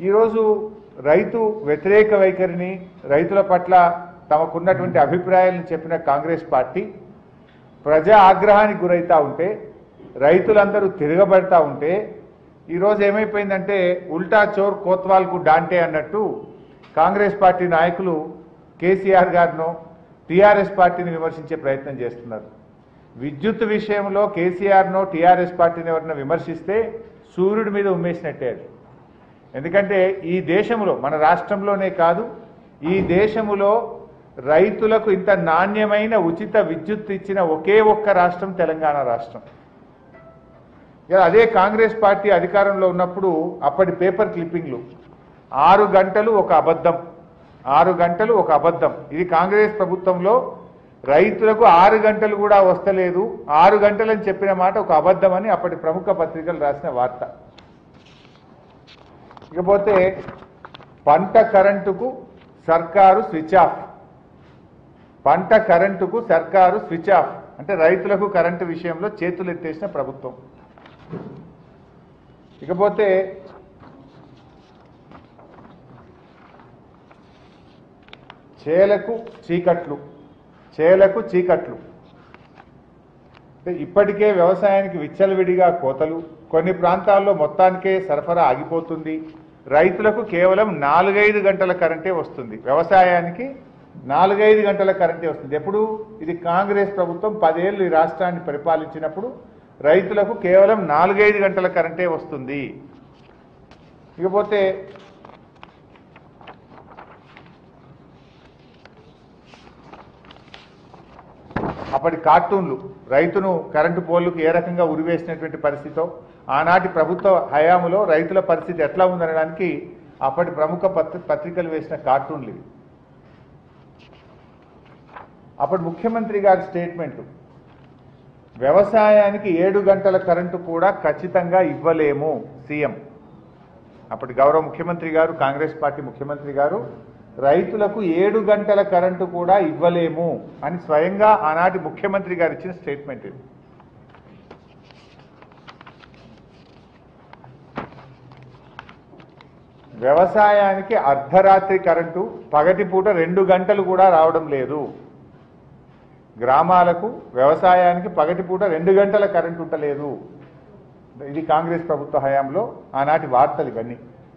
ఈరోజు రైతు వ్యతిరేక వైఖరిని రైతుల పట్ల తమకున్నటువంటి అభిప్రాయాలను చెప్పిన కాంగ్రెస్ పార్టీ ప్రజా ఆగ్రహానికి గురైతా ఉంటే రైతులందరూ తిరగబడతా ఉంటే ఈరోజు ఏమైపోయిందంటే ఉల్టా చోర్ కోత్వాల్కు డాంటే అన్నట్టు కాంగ్రెస్ పార్టీ నాయకులు కేసీఆర్ గారిను టీఆర్ఎస్ పార్టీని విమర్శించే ప్రయత్నం చేస్తున్నారు విద్యుత్ విషయంలో కేసీఆర్ను టీఆర్ఎస్ పార్టీని ఎవరైనా విమర్శిస్తే సూర్యుడి మీద ఉమ్మేసినట్టే అది ఎందుకంటే ఈ దేశంలో మన రాష్ట్రంలోనే కాదు ఈ దేశములో రైతులకు ఇంత నాణ్యమైన ఉచిత విద్యుత్ ఇచ్చిన ఒకే ఒక్క రాష్ట్రం తెలంగాణ రాష్ట్రం ఇక అదే కాంగ్రెస్ పార్టీ అధికారంలో ఉన్నప్పుడు అప్పటి పేపర్ క్లిప్పింగ్లు ఆరు గంటలు ఒక అబద్ధం ఆరు గంటలు ఒక అబద్ధం ఇది కాంగ్రెస్ ప్రభుత్వంలో రైతులకు ఆరు గంటలు కూడా వస్తలేదు ఆరు గంటలని చెప్పిన మాట ఒక అబద్ధం అని అప్పటి ప్రముఖ పత్రికలు రాసిన వార్త ఇకపోతే పంట కరెంటుకు సర్కారు స్విచ్ ఆఫ్ పంట కరెంటుకు సర్కారు స్విచ్ ఆఫ్ అంటే రైతులకు కరెంటు విషయంలో చేతులు ఎత్తేసిన ప్రభుత్వం ఇకపోతే చేలకు చీకట్లు చేలకు చీకట్లు అంటే ఇప్పటికే వ్యవసాయానికి విచ్చలవిడిగా కోతలు కొన్ని ప్రాంతాల్లో మొత్తానికే సరఫరా ఆగిపోతుంది రైతులకు కేవలం నాలుగైదు గంటల కరెంటే వస్తుంది వ్యవసాయానికి నాలుగైదు గంటల కరెంటే వస్తుంది ఎప్పుడు ఇది కాంగ్రెస్ ప్రభుత్వం పదేళ్ళు ఈ రాష్ట్రాన్ని పరిపాలించినప్పుడు రైతులకు కేవలం నాలుగైదు గంటల కరెంటే వస్తుంది ఇకపోతే అప్పటి కార్టూన్లు రైతును కరెంటు పోల్లకు ఏ రకంగా ఉరివేసినటువంటి పరిస్థితో ఆనాటి ప్రభుత్వ హయాములో రైతుల పరిస్థితి ఎట్లా ఉందనడానికి అప్పటి ప్రముఖ పత్రి పత్రికలు వేసిన కార్టూన్లు ఇవి అప్పటి ముఖ్యమంత్రి గారి స్టేట్మెంట్ వ్యవసాయానికి ఏడు గంటల కరెంటు కూడా ఖచ్చితంగా ఇవ్వలేము సీఎం అప్పటి గౌరవ ముఖ్యమంత్రి గారు కాంగ్రెస్ పార్టీ ముఖ్యమంత్రి గారు రైతులకు ఏడు గంటల కరెంటు కూడా ఇవ్వలేము అని స్వయంగా ఆనాటి ముఖ్యమంత్రి గారు ఇచ్చిన స్టేట్మెంట్ ఇది వ్యవసాయానికి అర్ధరాత్రి కరెంటు పగటిపూట రెండు గంటలు కూడా రావడం లేదు గ్రామాలకు వ్యవసాయానికి పగటిపూట రెండు గంటల కరెంటు ఉండలేదు ఇది కాంగ్రెస్ ప్రభుత్వ హయాంలో ఆనాటి వార్తలు ఇవన్నీ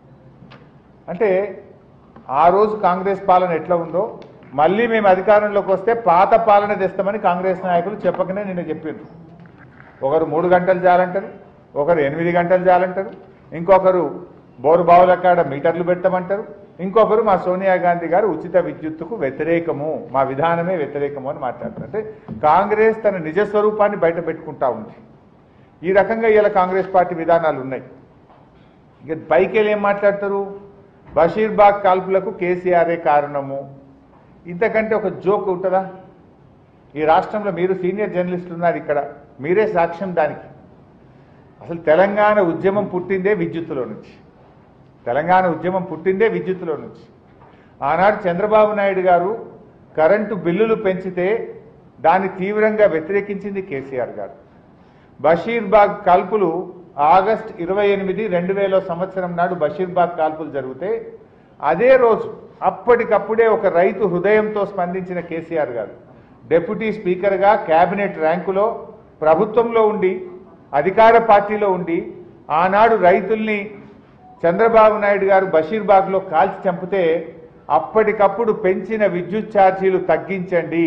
అంటే ఆ రోజు కాంగ్రెస్ పాలన ఎట్లా ఉందో మళ్ళీ మేము అధికారంలోకి వస్తే పాత పాలన తెస్తామని కాంగ్రెస్ నాయకులు చెప్పకనే నిన్న చెప్పిండ్రు ఒకరు మూడు గంటలు చాలంటారు ఒకరు ఎనిమిది గంటలు చాలంటారు ఇంకొకరు బోరు బావుల కాడ మీటర్లు పెట్టమంటారు ఇంకొకరు మా సోనియా గాంధీ గారు ఉచిత విద్యుత్తుకు వ్యతిరేకము మా విధానమే వ్యతిరేకము అని మాట్లాడతారు అంటే కాంగ్రెస్ తన నిజ స్వరూపాన్ని బయట పెట్టుకుంటా ఉంది ఈ రకంగా ఇలా కాంగ్రెస్ పార్టీ విధానాలు ఉన్నాయి ఇక పైకి వెళ్ళి ఏం మాట్లాడతారు బషీర్బాగ్ కాల్పులకు కేసీఆరే కారణము ఇంతకంటే ఒక జోక్ ఉంటుందా ఈ రాష్ట్రంలో మీరు సీనియర్ జర్నలిస్టులు ఉన్నారు ఇక్కడ మీరే సాక్ష్యం దానికి అసలు తెలంగాణ ఉద్యమం పుట్టిందే విద్యుత్తులో నుంచి తెలంగాణ ఉద్యమం పుట్టిందే విద్యుత్తులో నుంచి ఆనాడు చంద్రబాబు నాయుడు గారు కరెంటు బిల్లులు పెంచితే దాన్ని తీవ్రంగా వ్యతిరేకించింది కేసీఆర్ గారు బషీర్బాగ్ కాల్పులు ఆగస్ట్ ఇరవై ఎనిమిది రెండు వేల సంవత్సరం నాడు బషీర్బాగ్ కాల్పులు జరిగితే అదే రోజు అప్పటికప్పుడే ఒక రైతు హృదయంతో స్పందించిన కేసీఆర్ గారు డిప్యూటీ స్పీకర్గా కేబినెట్ ర్యాంకులో ప్రభుత్వంలో ఉండి అధికార పార్టీలో ఉండి ఆనాడు రైతుల్ని చంద్రబాబు నాయుడు గారు బషీర్బాగ్లో కాల్చి చంపితే అప్పటికప్పుడు పెంచిన విద్యుత్ ఛార్జీలు తగ్గించండి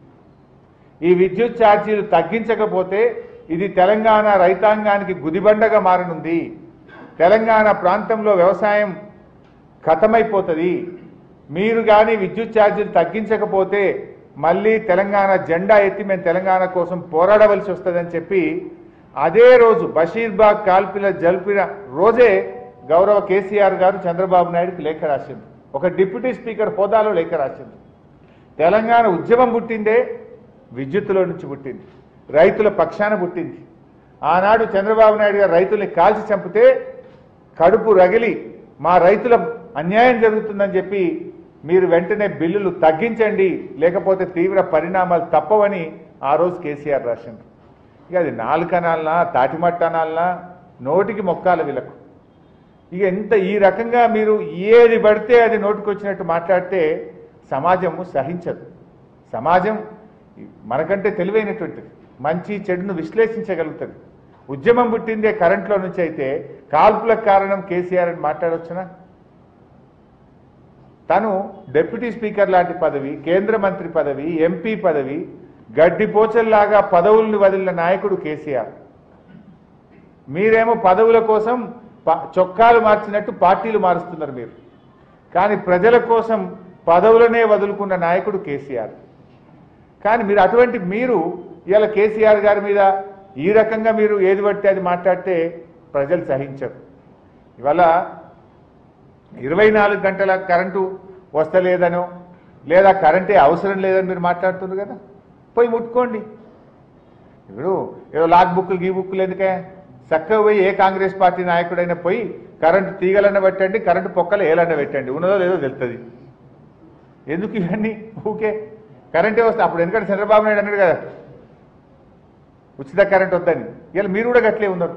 ఈ విద్యుత్ ఛార్జీలు తగ్గించకపోతే ఇది తెలంగాణ రైతాంగానికి గుదిబండగా మారనుంది తెలంగాణ ప్రాంతంలో వ్యవసాయం ఖతమైపోతుంది మీరు కానీ విద్యుత్ ఛార్జీలు తగ్గించకపోతే మళ్ళీ తెలంగాణ జెండా ఎత్తి మేము తెలంగాణ కోసం పోరాడవలసి వస్తుందని చెప్పి అదే రోజు బషీర్బాగ్ కాల్పిల జల్పిన రోజే గౌరవ కేసీఆర్ గారు చంద్రబాబు నాయుడుకి లేఖ రాసింది ఒక డిప్యూటీ స్పీకర్ హోదాలో లేఖ రాసింది తెలంగాణ ఉద్యమం పుట్టిందే విద్యుత్తులో నుంచి పుట్టింది రైతుల పక్షాన పుట్టింది ఆనాడు చంద్రబాబు నాయుడు గారు రైతుల్ని కాల్చి చంపితే కడుపు రగిలి మా రైతుల అన్యాయం జరుగుతుందని చెప్పి మీరు వెంటనే బిల్లులు తగ్గించండి లేకపోతే తీవ్ర పరిణామాలు తప్పవని ఆ రోజు కేసీఆర్ రాసిండ్రు ఇక అది నాలుకనాలనా తాటిమట్టనాలనా నోటికి మొక్కాల వీళ్ళకు ఇక ఎంత ఈ రకంగా మీరు ఏది పడితే అది నోటికొచ్చినట్టు మాట్లాడితే సమాజము సహించదు సమాజం మనకంటే తెలివైనటువంటిది మంచి చెడును విశ్లేషించగలుగుతుంది ఉద్యమం పుట్టిందే కరెంట్లో నుంచి అయితే కాల్పులకు కారణం కేసీఆర్ అని మాట్లాడవచ్చునా తను డిప్యూటీ స్పీకర్ లాంటి పదవి కేంద్ర మంత్రి పదవి ఎంపీ పదవి గడ్డిపోచల్లాగా పదవుల్ని వదిలిన నాయకుడు కేసీఆర్ మీరేమో పదవుల కోసం ప- చొక్కాలు మార్చినట్టు పార్టీలు మారుస్తున్నారు మీరు కానీ ప్రజల కోసం పదవులనే వదులుకున్న నాయకుడు కేసీఆర్ కానీ మీరు అటువంటి మీరు ఇవాళ కేసీఆర్ గారి మీద ఈ రకంగా మీరు ఏది పడితే అది మాట్లాడితే ప్రజలు సహించరు ఇవాళ ఇరవై నాలుగు గంటల కరెంటు వస్తలేదనో లేదా కరెంటే అవసరం లేదని మీరు మాట్లాడుతున్నారు కదా పోయి ముట్టుకోండి ఇప్పుడు ఏదో లాక్ బుక్లు గీ బుక్లు ఎందుకే చక్కగా పోయి ఏ కాంగ్రెస్ పార్టీ నాయకుడైనా పోయి కరెంటు తీగలన్న పెట్టండి కరెంటు పొక్కలు ఏలన్న పెట్టండి ఉన్నదో లేదో తెలుస్తుంది ఎందుకు ఇవన్నీ ఊకే కరెంటే వస్తే అప్పుడు ఎందుకంటే చంద్రబాబు నాయుడు అన్నాడు కదా ఉచిత కరెంట్ వద్దని ఇవాళ మీరు కూడా గట్లే ఉన్నారు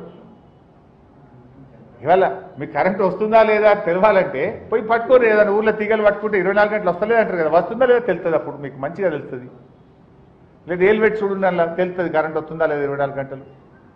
ఇవాళ మీకు కరెంట్ వస్తుందా లేదా అని తెలవాలంటే పోయి పట్టుకోరు ఏదైనా ఊర్లో తీగలు పట్టుకుంటే ఇరవై నాలుగు గంటలు వస్తలేదు అంటారు కదా వస్తుందా లేదా తెలుస్తుంది అప్పుడు మీకు మంచిగా తెలుస్తుంది లేదా ఏలు పెట్టి చూడండి అలా తెలుస్తుంది కరెంట్ వస్తుందా లేదా ఇరవై నాలుగు గంటలు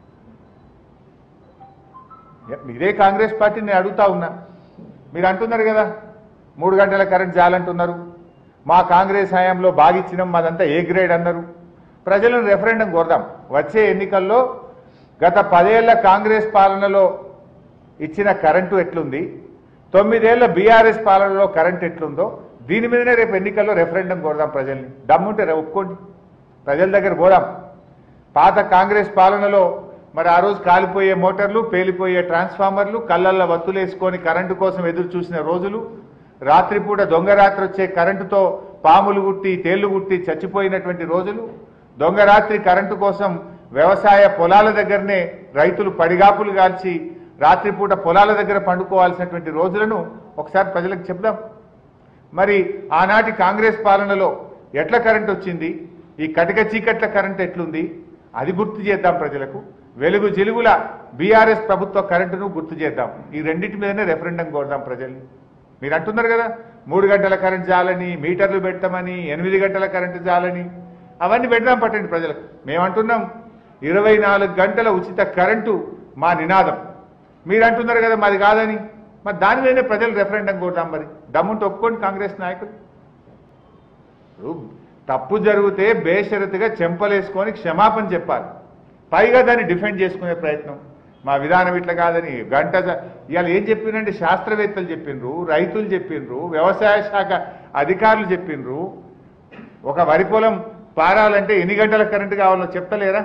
ఇదే కాంగ్రెస్ పార్టీ నేను అడుగుతా ఉన్నా మీరు అంటున్నారు కదా మూడు గంటల కరెంట్ చాలంటున్నారు మా కాంగ్రెస్ హయాంలో బాగిచ్చినాం మాదంతా ఏ గ్రేడ్ అన్నారు ప్రజలను రెఫరెండం కోరదాం వచ్చే ఎన్నికల్లో గత పదేళ్ల కాంగ్రెస్ పాలనలో ఇచ్చిన కరెంటు ఎట్లుంది తొమ్మిదేళ్ల బీఆర్ఎస్ పాలనలో కరెంట్ ఎట్లుందో దీని మీదనే రేపు ఎన్నికల్లో రెఫరెండం కోరదాం ప్రజల్ని దమ్ముంటే రే- ఒప్పుకోండి ప్రజల దగ్గర పోదాం పాత కాంగ్రెస్ పాలనలో మరి ఆ రోజు కాలిపోయే మోటార్లు పేలిపోయే ట్రాన్స్ఫార్మర్లు కళ్ళల్లో వత్తులేసుకొని కరెంటు కోసం ఎదురు చూసిన రోజులు రాత్రిపూట దొంగ రాత్రి వచ్చే కరెంటుతో పాములు గుట్టి తేళ్లు గుట్టి చచ్చిపోయినటువంటి రోజులు దొంగ రాత్రి కరెంటు కోసం వ్యవసాయ పొలాల దగ్గరనే రైతులు పడిగాపులు కాల్చి రాత్రిపూట పొలాల దగ్గర పండుకోవాల్సినటువంటి రోజులను ఒకసారి ప్రజలకు చెప్దాం మరి ఆనాటి కాంగ్రెస్ పాలనలో ఎట్ల కరెంట్ వచ్చింది ఈ కటిక చీకట్ల కరెంట్ ఎట్లుంది అది గుర్తు చేద్దాం ప్రజలకు వెలుగు జిలుగుల బీఆర్ఎస్ ప్రభుత్వ కరెంటును గుర్తు చేద్దాం ఈ రెండింటి మీదనే రెఫరెండం కోరదాం ప్రజల్ని మీరు అంటున్నారు కదా మూడు గంటల కరెంట్ చాలని మీటర్లు పెట్టమని ఎనిమిది గంటల కరెంటు చాలని అవన్నీ పెడదాం పట్టండి ప్రజలకు మేమంటున్నాం ఇరవై నాలుగు గంటల ఉచిత కరెంటు మా నినాదం మీరు అంటున్నారు కదా మాది కాదని మరి దాని మీదనే ప్రజలు రెఫరెండం కోరుదాం మరి దమ్ముంటే ఒప్పుకోండి కాంగ్రెస్ నాయకులు ఇప్పుడు తప్పు జరిగితే బేషరతుగా చెంపలేసుకొని క్షమాపణ చెప్పాలి పైగా దాన్ని డిఫెండ్ చేసుకునే ప్రయత్నం మా విధానం ఇట్లా కాదని గంట జ- ఇవాళ ఏం చెప్పిందంటే శాస్త్రవేత్తలు చెప్పిండ్రు రైతులు చెప్పిండ్రు వ్యవసాయ శాఖ అధికారులు చెప్పిండ్రు ఒక వరి పొలం పారాలంటే ఎన్ని గంటల కరెంటు కావాలో చెప్తలేరా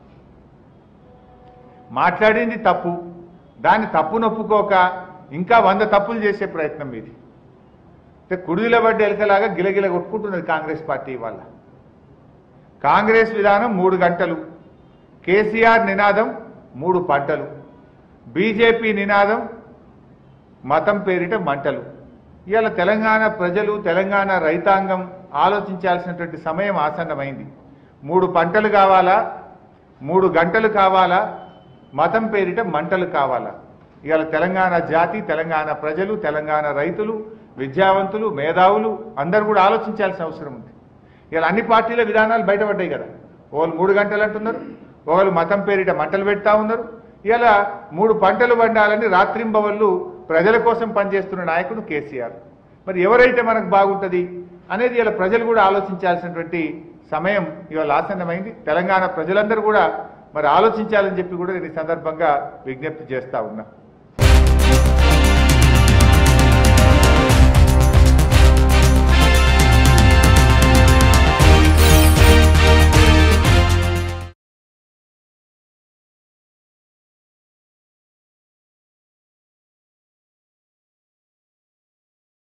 మాట్లాడింది తప్పు దాన్ని తప్పు నొప్పుకోక ఇంకా వంద తప్పులు చేసే ప్రయత్నం మీది అంటే కుడిదిల పడ్డ ఎలకలాగా గిలగిల కొట్టుకుంటున్నది కాంగ్రెస్ పార్టీ వల్ల కాంగ్రెస్ విధానం మూడు గంటలు కేసీఆర్ నినాదం మూడు పంటలు బీజేపీ నినాదం మతం పేరిట మంటలు ఇవాళ తెలంగాణ ప్రజలు తెలంగాణ రైతాంగం ఆలోచించాల్సినటువంటి సమయం ఆసన్నమైంది మూడు పంటలు కావాలా మూడు గంటలు కావాలా మతం పేరిట మంటలు కావాలా ఇవాళ తెలంగాణ జాతి తెలంగాణ ప్రజలు తెలంగాణ రైతులు విద్యావంతులు మేధావులు అందరూ కూడా ఆలోచించాల్సిన అవసరం ఉంది ఇలా అన్ని పార్టీల విధానాలు బయటపడ్డాయి కదా ఒకళ్ళు మూడు గంటలు అంటున్నారు ఒకళ్ళు మతం పేరిట మంటలు పెడతా ఉన్నారు ఇలా మూడు పంటలు పండాలని రాత్రింబవళ్ళు ప్రజల కోసం పనిచేస్తున్న నాయకుడు కేసీఆర్ మరి ఎవరైతే మనకు బాగుంటుంది అనేది ఇలా ప్రజలు కూడా ఆలోచించాల్సినటువంటి సమయం ఇవాళ ఆసన్నమైంది తెలంగాణ ప్రజలందరూ కూడా మరి ఆలోచించాలని చెప్పి కూడా నేను ఈ సందర్భంగా విజ్ఞప్తి చేస్తా ఉన్నా